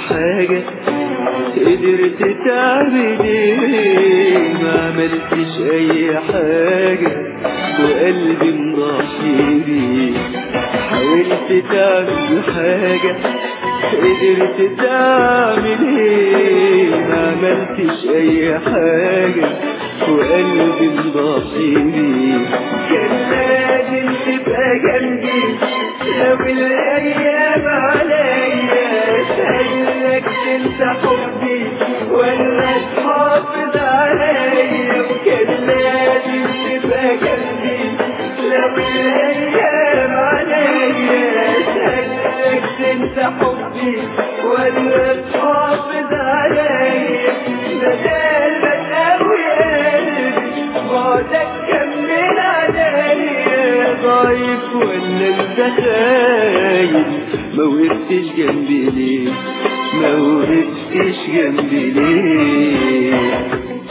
حاجة قدرت تعمل ايه ما عملتش اي حاجة وقلبي مضحي بيه حاولت تعمل حاجة قدرت تعمل ايه ما عملتش اي حاجة وقلبي مضحي بيه كان لازم تبقى جنبي لو الايام عليا سألك تنسى حبي ولا تحافظ عليا وكان لازم تبقى جنبي لو الايام عليا سألك تنسى حبي ولا تحافظ عليا بدل ما تقوي قلبي بعدك كمل عليا ضعيف ولا انت خايف ما وقفتش جنبي ليه ما وقفتش جنبي ليه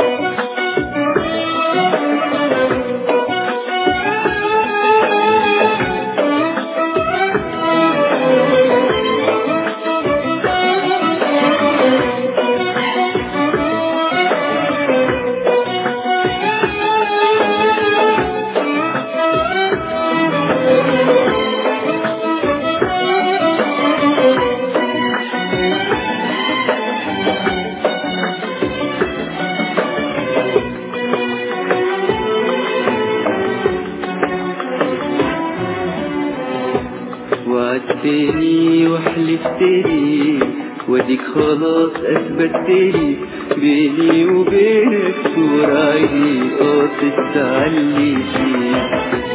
وعدتني وحلفتني وديك خلاص اثبتني بيني وبينك صورة عيني قاصد تعلي فيه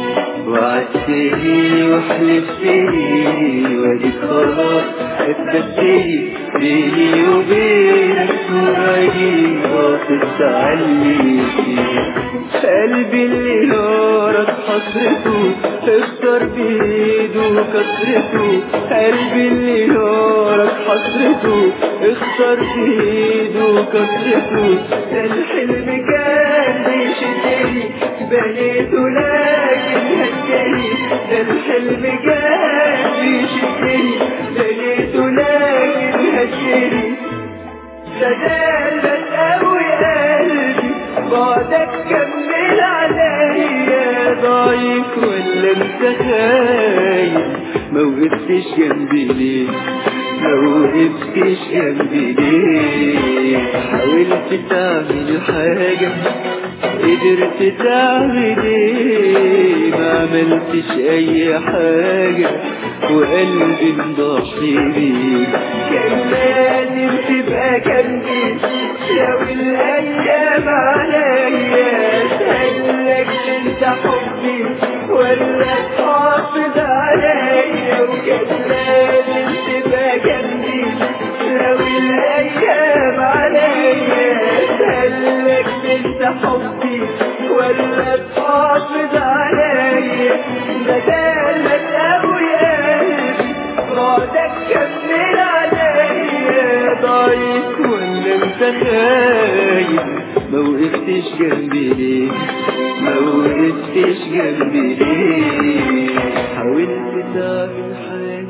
وعدتني وحلفتني وديك خلاص اثبتني بيني وبينك صورة عيني قاصد تعلي فيه قلبي اللي نارك حسرته اختار بايده كسرته قلبي اللي نارك حسرته اختار بايده كسرته ده الحلم كان بيشدني بنيته لكن هدني ده الحلم كان بيشدني بنيته لكن هدني ده دلت قوي قلبي بعدك كمل عليا ضعيف ولا انت خايف ما وقفتش جنبي ليه ما وقفتش جنبي ليه حاولت تعمل حاجة قدرت تعمل ايه ما عملتش اي حاجة وقلبي مضحي بيك كان لازم تبقى جنبي لو الايام عليا سألك انت حبي ولا تحافظ عليا وكان لازم تبقى جنبي لو الايام عليا سألك انت حبي ولا تحافظ عليا بدالك قوي قلبي بعدك كمل عليا ضعيف ولا انت خايف ما وقفتش جنبي ليه ما وقفتش جنبي ليه حاولت تعمل حاجة